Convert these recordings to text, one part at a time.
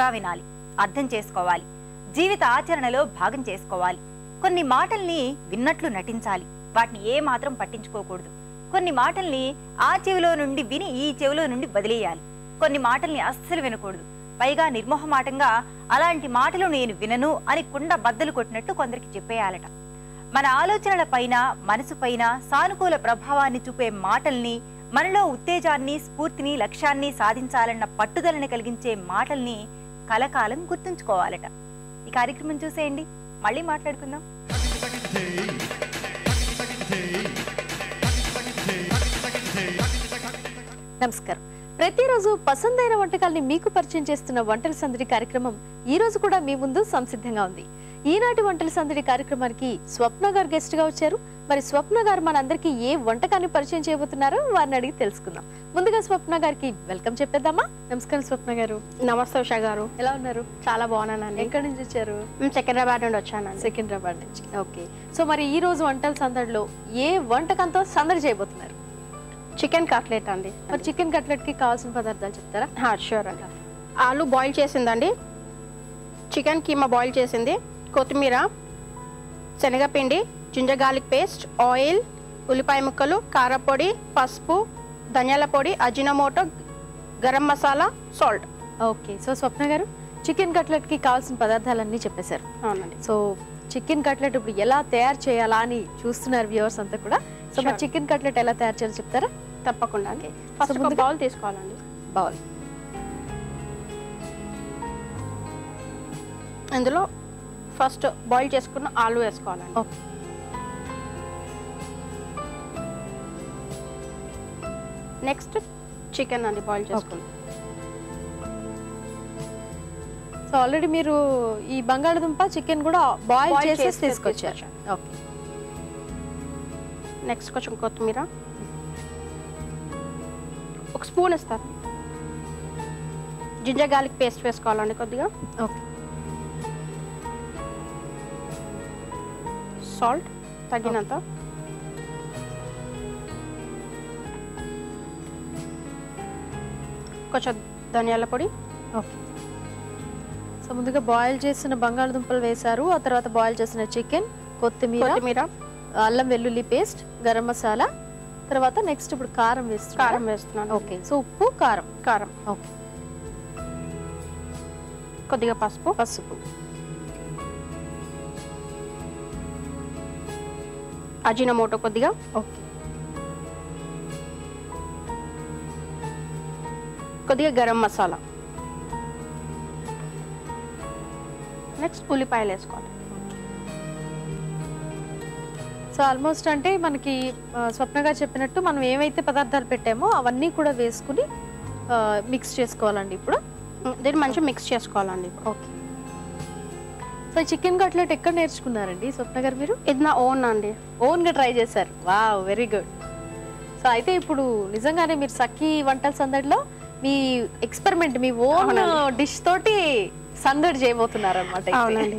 గా వినాలి అర్థం చేసుకోవాలి జీవిత ఆచరణలో భాగం చేసుకోవాలి కొన్ని మాటల్ని విన్నట్లు నటించాలి వాటిని ఏ మాత్రం పట్టించుకోకూడదు కొన్ని మాటల్ని ఆ చెవిలో నుండి విని ఈ చెవిలో నుండి వదిలేయాలి కొన్ని మాటల్ని అస్సలు వినకూడదు పైగా నిర్మోహమాటంగా అలాంటి మాటలు నేను వినను అని కుండ బద్దలు కొట్టినట్టు కొందరికి చెప్పేయాలట మన ఆలోచనల పైన మనసు పైన సానుకూల ప్రభావాన్ని చూపే మాటల్ని మనలో ఉత్తేజాన్ని స్ఫూర్తిని లక్ష్యాన్ని సాధించాలన్న పట్టుదలని కలిగించే మాటల్ని కలకాలం గుర్తుంచుకోవాలట ఈ కార్యక్రమం చూసేయండి మళ్ళీ మాట్లాడుకుందాం నమస్కారం ప్రతిరోజు పసందైన వంటకాల్ని మీకు పరిచయం చేస్తున్న వంటల సందడి కార్యక్రమం ఈ రోజు కూడా మీ ముందు సంసిద్ధంగా ఉంది ఈనాటి వంటల సందడి కార్యక్రమానికి స్వప్న గారు గెస్ట్ గా వచ్చారు మరి స్వప్న గారు మనందరికీ ఏ వంటకాన్ని పరిచయం చేయబోతున్నారో వారిని అడిగి తెలుసుకుందాం ముందుగా స్వప్న గారికి వెల్కమ్ చెప్పేద్దామా నమస్కారం స్వప్న గారు నమస్తే ఉషా గారు ఎలా ఉన్నారు చాలా బాగున్నానండి ఎక్కడి నుంచి వచ్చారు మేము సికింద్రాబాద్ నుండి వచ్చానండి సికింద్రాబాద్ నుంచి ఓకే సో మరి ఈ రోజు వంటల సందడిలో ఏ వంటకంతో సందడి చేయబోతున్నారు చికెన్ కట్లెట్ అండి మరి చికెన్ కట్లెట్ కి కావాల్సిన పదార్థాలు చెప్తారా షూర్ అండి ఆలు బాయిల్ చేసిందండి చికెన్ కీమా బాయిల్ చేసింది కొత్తిమీర శనగపిండి జింజర్ గార్లిక్ పేస్ట్ ఆయిల్ ఉల్లిపాయ ముక్కలు కారపొడి పసుపు ధనియాల పొడి Ajinomoto garam masala salt okay so Swapna garu chicken cutlet కి కావాల్సిన పదార్థాలన్నీ చెప్పేశారు అవునండి సో చికెన్ కట్లెట్ ఇప్పుడు ఎలా తయారు చేయాలా అని చూస్తున్నారు వ్యూవర్స్ అంతా కూడా సో మరి Sure. చికెన్ కట్లెట్ ఎలా తయారు చేయాలో చెప్తారా తప్పకుండా అండి సో ఫస్ట్ ఒక ముందుగా- బౌల్ తీసుకోవాలండి బౌల్ ఇందులో ఫస్ట్ బాయిల్ చేసుకున్న ఆలు వేసుకోవాలండి ఓకే నెక్స్ట్ చికెన్ అండి బాయిల్ చేసుకుని సో ఆల్రెడీ మీరు ఈ బంగాళదుంప చికెన్ కూడా బాయిల్ Boil చేసి చేసి తీసుకొచ్చారు తీసుకొచ్చాను. ఓకే నెక్స్ట్ కొంచెం కొత్తిమీర ఒక స్పూన్ ఇస్తారు జింజర్ గార్లిక్ పేస్ట్ వేసుకోవాలండి కొద్దిగా ఓకే సాల్ట్ తగినంత కొంచెం ధనియాల పొడి ఓకే సో ముందుగా బాయిల్ చేసిన బంగాళదుంపలు వేశారు ఆ తర్వాత బాయిల్ చేసిన చికెన్ కొత్తిమీర కొత్తిమీర అల్లం వెల్లుల్లి పేస్ట్ గరం మసాలా తర్వాత నెక్స్ట్ ఇప్పుడు కారం వేస్తున్నారు కారం వేస్తున్నాను ఓకే సో ఉప్పు కారం కారం ఓకే కొద్దిగా పసుపు పసుపు అజినమోటో కొద్దిగా ఓకే కొద్దిగా గరం మసాలా నెక్స్ట్ ఉల్లిపాయలు వేసుకోవాలి సో ఆల్మోస్ట్ అంటే మనకి ఆ, స్వప్న గారు చెప్పినట్టు మనం ఏవైతే పదార్థాలు పెట్టామో అవన్నీ కూడా వేసుకుని మిక్స్ చేసుకోవాలండి ఇప్పుడు దీన్ని మంచిగా మిక్స్ చేసుకోవాలండి ఓకే సో చికెన్ కట్లెట్ ఎక్కడ నేర్చుకున్నారండి స్వప్న గారు మీరు ఇది నా ఓన్ అండి ఓన్గా ట్రై చేశారు వావ్ వెరీ గుడ్ సో అయితే ఇప్పుడు నిజంగానే మీరు సఖీ వంటల సందడిలో మీ ఎక్స్పెరిమెంట్ మీ ఓన్ అవునండి. డిష్ తోటి సందడి చేయబోతున్నారు అనమాట అవునండి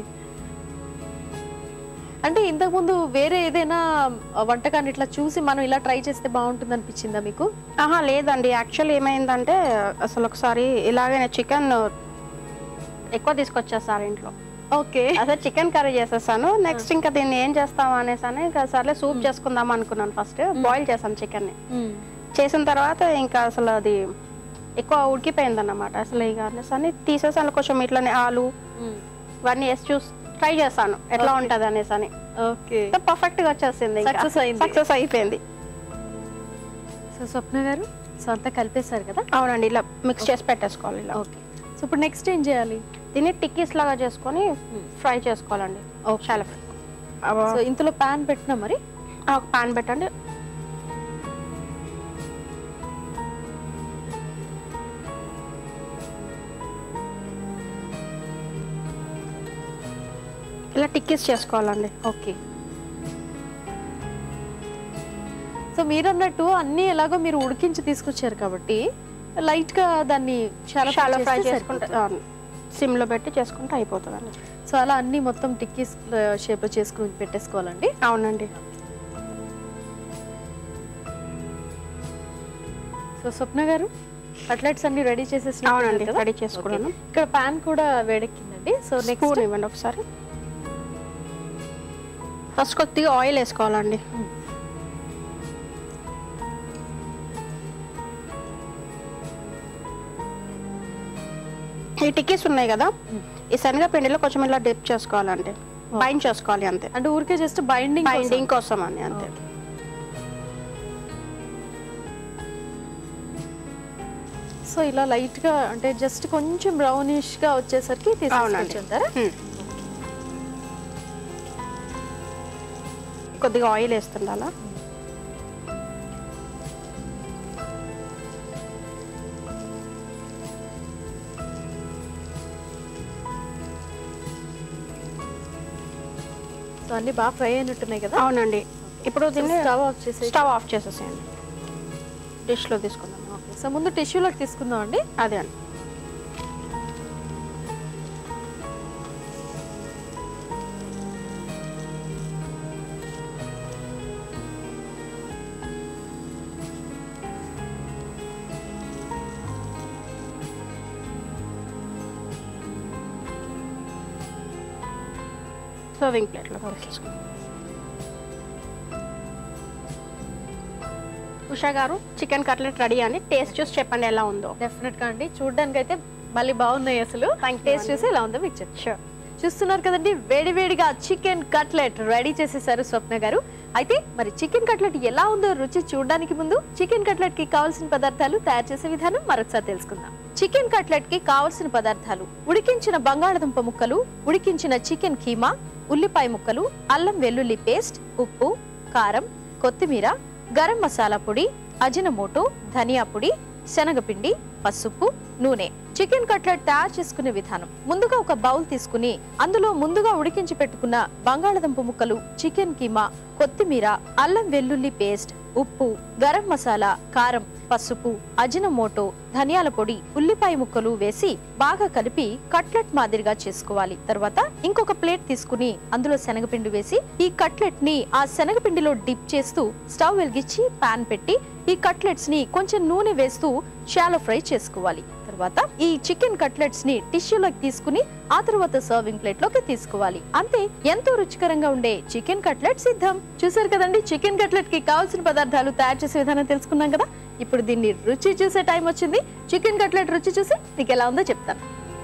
అంటే ఇంతకు ముందు వేరే ఏదైనా వంటకాన్ని ఇట్లా చూసి మనం ఇలా ట్రై చేస్తే బాగుంటుంది అనిపించిందా మీకు ఆహా లేదండి యాక్చువల్ ఏమైందంటే అసలు ఒకసారి ఇలాగే చికెన్ ఎక్కువ తీసుకొచ్చేసారు ఇంట్లో ఓకే అసలు చికెన్ కర్రీ చేసేసాను నెక్స్ట్ ఇంకా దీన్ని ఏం చేస్తాం అనేసి అని ఇంకా సర్లే సూప్ చేసుకుందాం అనుకున్నాను ఫస్ట్ బాయిల్ చేశాను చికెన్ని చేసిన తర్వాత ఇంకా అసలు అది ఎక్కువ ఉడికిపోయింది అన్నమాట అసలు ఇక అనేసి అని తీసేసాను కొంచెం ఇట్లనే ఆలు ఇవన్నీ వేసి చూసి ట్రై చేశాను ఎట్లా Okay. ఉంటది అనేసి అని ఓకే పర్ఫెక్ట్ గా వచ్చేసింది Success అయింది. సక్సెస్ అయిపోయింది సో స్వప్న గారు సో అంతా కలిపేశారు కదా అవునండి ఇలా మిక్స్ చేసి పెట్టేసుకోవాలి ఇలా ఓకే సో ఇప్పుడు నెక్స్ట్ ఏం చేయాలి దీన్ని టిక్కీస్ లాగా చేసుకొని Hmm. ఫ్రై చేసుకోవాలండి ఓకే చాలా సో ఇందులో ప్యాన్ పెట్టినా మరి ఒక పాన్ పెట్టండి ఇలా టిక్కీస్ చేసుకోవాలండి ఓకే సో మీరు అన్నట్టు అన్ని ఎలాగో మీరు ఉడికించి తీసుకొచ్చారు కాబట్టి లైట్ గా దాన్ని చాలా చాలా ఫ్రై చేసుకుంటే సిమ్ లో పెట్టి చేసుకుంటే అయిపోతుందండి సో అలా అన్ని మొత్తం టిక్కీస్ షేప్ లో చేసుకుని పెట్టేసుకోవాలండి అవునండి సో స్వప్న గారు కట్లెట్స్ అన్ని రెడీ చేసేసి అవునండి రెడీ చేసుకున్నాను ఇక్కడ పాన్ కూడా వేడెక్కిందండి సో నెక్స్ట్ స్పూన్ ఇవ్వండి ఒకసారి ఫస్ట్ కొద్దిగా ఆయిల్ వేసుకోవాలండి ఈ టిక్కీస్ ఉన్నాయి కదా ఈ శనగపిండిలో కొంచెం ఇలా డిప్ చేసుకోవాలండి బైండ్ చేసుకోవాలి అంతే అంటే ఊరికే జస్ట్ బైండింగ్ బైండింగ్ కోసం అని అంతే సో ఇలా లైట్ గా అంటే జస్ట్ కొంచెం బ్రౌనిష్ గా వచ్చేసరికి అవునండి. తీసుకుంటారా హ్మ్. కొద్దిగా ఆయిల్ వేస్తుండాలా సో అన్ని బాగా ఫ్రై అయినట్టున్నాయి కదా అవునండి ఇప్పుడు దీన్ని స్టవ్ ఆఫ్ చేసి స్టవ్ ఆఫ్ చేసేసేయండి డిష్లో తీసుకుందాం ఓకే సో ముందు టిష్యూలోకి తీసుకుందాం అండి అదే అండి సర్వింగ్ ప్లేట్లో Usha garu chicken cutlet ready అని టేస్ట్ చూసి చెప్పండి ఎలా ఉందో డెఫినెట్ గా అండి చూడడానికి అయితే మళ్ళీ బాగున్నాయి అసలు Thank you టేస్ట్ అండి. చూసి ఎలా ఉందో మీకు చెప్పండి షూర్ చూస్తున్నారు కదండి వేడివేడిగా చికెన్ కట్లెట్ రెడీ చేసేసారు స్వప్న గారు అయితే మరి చికెన్ కట్లెట్ ఎలా ఉందో రుచి చూడడానికి ముందు చికెన్ కట్లెట్ కి కావాల్సిన పదార్థాలు తయారు చేసే విధానం మరొకసారి తెలుసుకుందాం చికెన్ కట్లెట్ కి కావాల్సిన పదార్థాలు ఉడికించిన బంగాళదుంప ముక్కలు ఉడికించిన చికెన్ కీమా ఉల్లిపాయ ముక్కలు అల్లం వెల్లుల్లి పేస్ట్ ఉప్పు కారం కొత్తిమీర గరం మసాలా పొడి అజినమోటో ధనియా పొడి శనగపిండి పసుపు నూనె చికెన్ కట్లెట్ తయారు చేసుకునే విధానం ముందుగా ఒక బౌల్ తీసుకుని అందులో ముందుగా ఉడికించి పెట్టుకున్న బంగాళదుంప ముక్కలు చికెన్ కీమా కొత్తిమీర అల్లం వెల్లుల్లి పేస్ట్ ఉప్పు గరం మసాలా కారం పసుపు అజినమోటో ధనియాల పొడి ఉల్లిపాయ ముక్కలు వేసి బాగా కలిపి కట్లెట్ మాదిరిగా చేసుకోవాలి తర్వాత ఇంకొక ప్లేట్ తీసుకుని అందులో శనగపిండి వేసి ఈ కట్లెట్ ని ఆ శనగపిండిలో డిప్ చేస్తూ స్టవ్ వెలిగించి పాన్ పెట్టి ఈ కట్లెట్స్ ని కొంచెం నూనె వేస్తూ షాలో ఫ్రై చేసుకోవాలి తర్వాత ఈ చికెన్ కట్లెట్స్ ని టిష్యూలోకి తీసుకుని ఆ తర్వాత సర్వింగ్ ప్లేట్ లోకి తీసుకోవాలి అంతే ఎంతో రుచికరంగా ఉండే చికెన్ కట్లెట్ సిద్ధం చూసారు కదండి చికెన్ కట్లెట్ కి కావాల్సిన పదార్థాలు తయారు చేసే విధానం తెలుసుకున్నాం కదా ఇప్పుడు దీన్ని రుచి చూసే టైం వచ్చింది చికెన్ కట్లెట్ రుచి చూసి మీకు ఎలా ఉందో చెప్తాను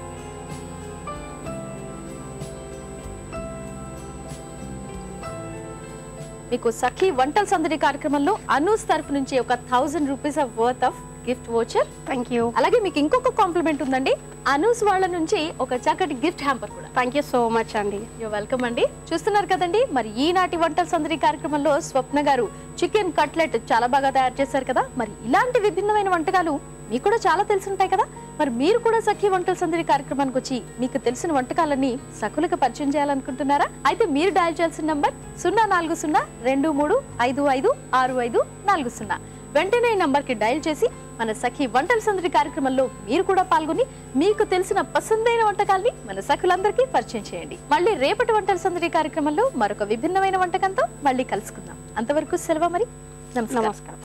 మీకు సఖీ వంటల సందడి కార్యక్రమంలో అనూస్ తరఫు నుంచి ఒక thousand rupees of worth of gift voucher thank you అలాగే మీకు ఇంకొక కాంప్లిమెంట్ ఉందండి అనూస్ వాళ్ళ నుంచి ఒక చక్కటి గిఫ్ట్ హ్యాంపర్ కూడా థ్యాంక్ యూ సో మచ్ అండి యూ వెల్కమ్ అండి చూస్తున్నారు కదండి మరి ఈనాటి వంటల సందడి కార్యక్రమంలో స్వప్న గారు చికెన్ కట్లెట్ చాలా బాగా తయారు చేశారు కదా మరి ఇలాంటి విభిన్నమైన వంటకాలు మీకు కూడా చాలా తెలిసి ఉంటాయి కదా మరి మీరు కూడా సఖీ వంటల సందడి కార్యక్రమానికి వచ్చి మీకు తెలిసిన వంటకాలన్నీ సకులకు పరిచయం చేయాలనుకుంటున్నారా అయితే మీరు డయల్ చేయాల్సిన నంబర్ సున్నా నాలుగు సున్నా రెండు మూడు ఐదు ఐదు ఆరు ఐదు నాలుగు సున్నా వెంటనే ఈ నంబర్ కి డయల్ చేసి మన సఖీ వంటల సందడి కార్యక్రమంలో మీరు కూడా పాల్గొని మీకు తెలిసిన పసందైన వంటకాల్ని మన సఖులందరికీ పరిచయం చేయండి మళ్ళీ రేపటి వంటల సందడి కార్యక్రమంలో మరొక విభిన్నమైన వంటకంతో మళ్ళీ కలుసుకుందాం అంతవరకు సెలవు మరి నమస్కారం నమస్కారం